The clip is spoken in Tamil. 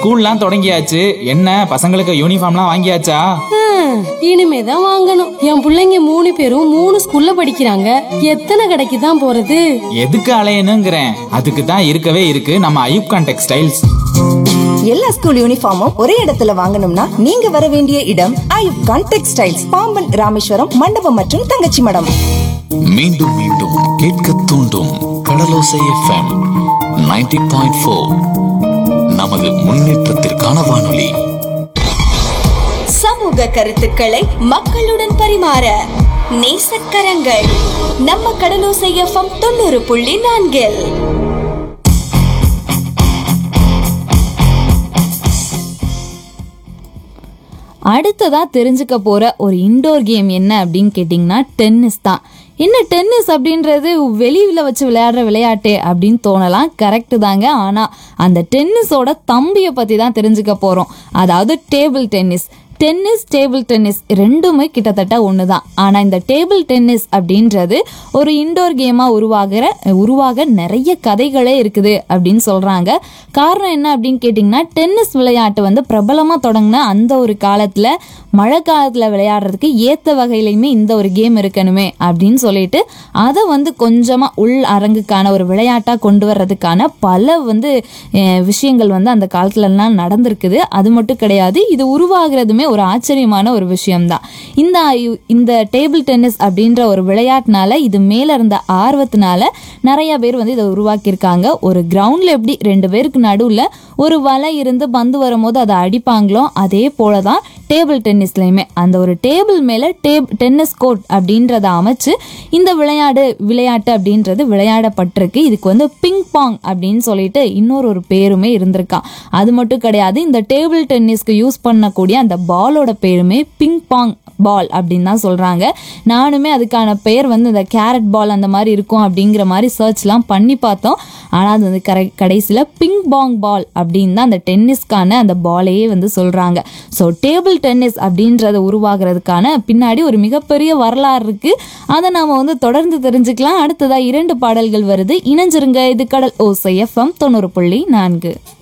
ஸ்கூல்லாம் தொடங்கியாச்சு என்ன பசங்களுக்கு யூனிஃபார்ம்லாம் வாங்கியாச்சா ஹம், இனிமேதான் வாங்கணும் என் புள்ளைங்க மூணு பேரும் மூணு ஸ்கூல்ல படிக்கிறாங்க எத்தனை கடைக்கு தான் போறது எதுக்கு அலையணுங்கிறேன் அதுக்கு தான் இருக்கவே இருக்கு நம்ம ஐயூப்கான் டெக்ஸ்டைல்ஸ் எல்லா ஸ்கூல் யூனிஃபார்மும் ஒரே இடத்துல வாங்கணும்னா நீங்க வர வேண்டிய இடம் ஐயூப் கான் டெக்ஸ்டைல்ஸ் பாம்பன் ராமேஸ்வரம் மண்டபம் மற்றும் தங்கச்சி மடம் மீண்டும் மீண்டும் கேட்க தூண்டும் கடலோசை எஃப்எம் 90.4 பாயிண்ட் ஃபோர் நமது முன்னேற்றத்திற்கான வானொலி சமூக கருத்துக்களை மக்களுடன் பரிமாற நேசக்கரங்கள் நம்ம கடலோசை எஃப்எம் தொண்ணூறு புள்ளி நான்கில் அடுத்ததா தெரிஞ்சுக்க போற ஒரு இன்டோர் கேம் என்ன அப்படின்னு கேட்டிங்கன்னா டென்னிஸ் தான் என்ன டென்னிஸ் அப்படின்றது வெளியில வச்சு விளையாடுற விளையாட்டு அப்படின்னு தோணலாம் கரெக்டு தாங்க ஆனா அந்த டென்னிஸோட தம்பியை பத்தி தான் தெரிஞ்சுக்க போறோம் அதாவது table tennis tennis table tennis ரெண்டுமே கிட்டத்தட்ட ஒன்று தான் ஆனால் இந்த டேபிள் டென்னிஸ் அப்படின்றது ஒரு இன்டோர் கேமாக உருவாகிற உருவாக நிறைய கதைகளே இருக்குது அப்படின்னு சொல்கிறாங்க காரணம் என்ன அப்படின்னு கேட்டிங்கன்னா டென்னிஸ் விளையாட்டு வந்து பிரபலமாக தொடங்கின அந்த ஒரு காலத்தில் மழை காலத்தில் விளையாடுறதுக்கு ஏற்ற வகையிலையுமே இந்த ஒரு கேம் இருக்கணுமே அப்படின்னு சொல்லிட்டு அதை வந்து கொஞ்சமாக உள் அரங்குக்கான ஒரு விளையாட்டாக கொண்டு வர்றதுக்கான பல வந்து அஹ், விஷயங்கள் வந்து அந்த காலத்துலலாம் நடந்திருக்குது அது மட்டும் கிடையாது இது உருவாகிறதுமே ஒரு ஆச்சரியமான ஒரு விஷயம்தான் இந்த ஐ- இந்த டேபிள் டென்னிஸ் அப்படின்ற ஒரு விளையாட்டுனால இது மேல இருந்த ஆர்வத்தினால நிறைய பேர் வந்து இதை உருவாக்கியிருக்காங்க ஒரு கிரவுண்ட்ல எப்படி ரெண்டு பேருக்கு நடுவில் ஒரு வலை இருந்து பந்து வரும்போது அதை அடிப்பாங்களோ அதே போல தான் டேபிள் டென்னிஸ்லையுமே அந்த ஒரு டேபிள் மேலே டேப் டென்னிஸ் கோர்ட் அப்படின்றத அமைச்சு இந்த விளையாடு விளையாட்டு அப்படின்றது விளையாடப்பட்டிருக்கு இதுக்கு வந்து பிங் பாங் அப்படின்னு சொல்லிட்டு இன்னொரு ஒரு பேருமே இருந்திருக்கான் அது மட்டும் கிடையாது இந்த டேபிள் டென்னிஸ்க்கு யூஸ் பண்ணக்கூடிய அந்த பாலோட பேருமே பிங் பாங் பால் அப்படின்னு தான் சொல்கிறாங்க நானுமே அதுக்கான பெயர் வந்து இந்த கேரட் பால் அந்த மாதிரி இருக்கும் அப்படிங்கிற மாதிரி சர்ச்லாம் பண்ணி பார்த்தோம் ஆனால் அது வந்து கரை கடைசியில் பிங் பாங் பால் அப்படின்னு தான் அந்த டென்னிஸ்க்கான அந்த பாலையே வந்து சொல்கிறாங்க ஸோ டேபிள் டென்னிஸ் அப்படின்றத உருவாகிறதுக்கான பின்னாடி ஒரு மிகப்பெரிய வரலாறு இருக்குது அதை நாம் வந்து தொடர்ந்து தெரிஞ்சுக்கலாம் அடுத்ததாக இரண்டு பாடல்கள் வருது இணைஞ்சிருங்க இது கடல் ஓசை எஃப்எம் தொண்ணூறு புள்ளி நான்கு